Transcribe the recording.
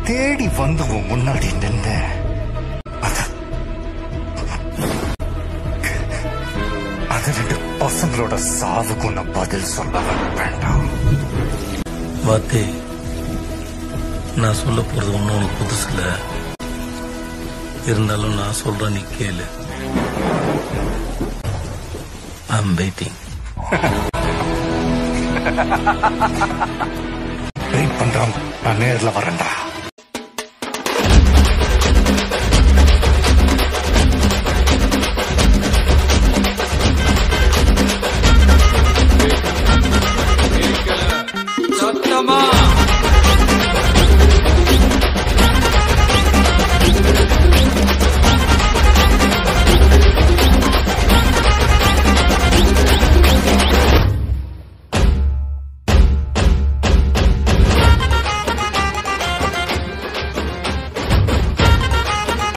தேடி வந்து உன் முன்னாடி நின்று அத அது ரெண்டு பசங்களோட சாவுக்கு நான் பதில் சொல்ல வேண்டாம் வாத்தி நான் சொல்ல போறது ஒன்றும் உனக்கு புதுசு இல்ல இருந்தாலும் நான் சொல்றேன் நீ கேளு ஐம் வெயிட்டிங் வெயிட் பண்றான் நான் நேர்ல வரேன்டா